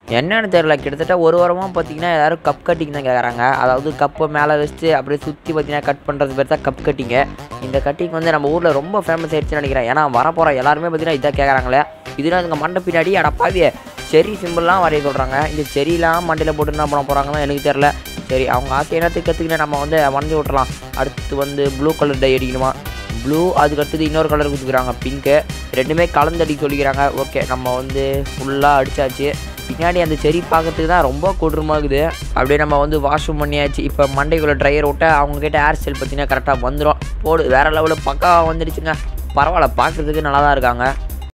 என்னன்னு தெரில கிட்டத்தட்ட ஒரு வாரமாக பார்த்தீங்கன்னா எல்லாரும் கப் கட்டிங் தான் கேட்குறாங்க அதாவது கப்பை மேலே வச்சுட்டு அப்படியே சுற்றி பார்த்தீங்கன்னா கட் பண்ணுறது பேர் தான் கப் கட்டிங்க இந்த கட்டிங் வந்து நம்ம ஊரில் ரொம்ப ஃபேமஸ் ஆயிடுச்சுன்னு நினைக்கிறேன் ஏன்னா வரப்போகிற எல்லாருமே பார்த்தீங்கன்னா இதான் கேட்குறாங்களே இதெல்லாம் இதுங்க மண்டை பின்னாடி அடப்பாவியே செரி சிம்பிள்லாம் வரைய சொல்கிறாங்க இந்த செரிலாம் மண்டையில் போட்டு என்ன பண்ண போகிறாங்கன்னு எனக்கு தெரில சரி அவங்க ஆசை என்னத்துக்கு கற்றுக்கிட்டு நம்ம வந்து வரைஞ்சி விட்றலாம் அடுத்து வந்து ப்ளூ கலர் டை அடிக்கணுமா ப்ளூ அதுக்கு அடுத்தது இன்னொரு கலர் கொடுத்துக்கிறாங்க பிங்க்கு ரெண்டுமே கலந்து அடிக்க சொல்லிக்கிறாங்க ஓகே நம்ம வந்து ஃபுல்லாக அடிச்சாச்சு பின்னாடி அந்த செடி பார்க்கறதுக்கு தான் ரொம்ப கொடூரமாகுது அப்படியே நம்ம வந்து வாஷ்ரூம் பண்ணியாச்சு இப்போ மண்டைக்குள்ளே ட்ரையர் விட்ட அவங்கக்கிட்ட ஹேர் ஸ்டைல் பார்த்தீங்கன்னா கரெக்டாக வந்துடும் போடு வேறு லெவலில் பக்காவாக வந்துடுச்சுங்க பரவாயில்ல பார்க்குறதுக்கு நல்லா தான் இருக்காங்க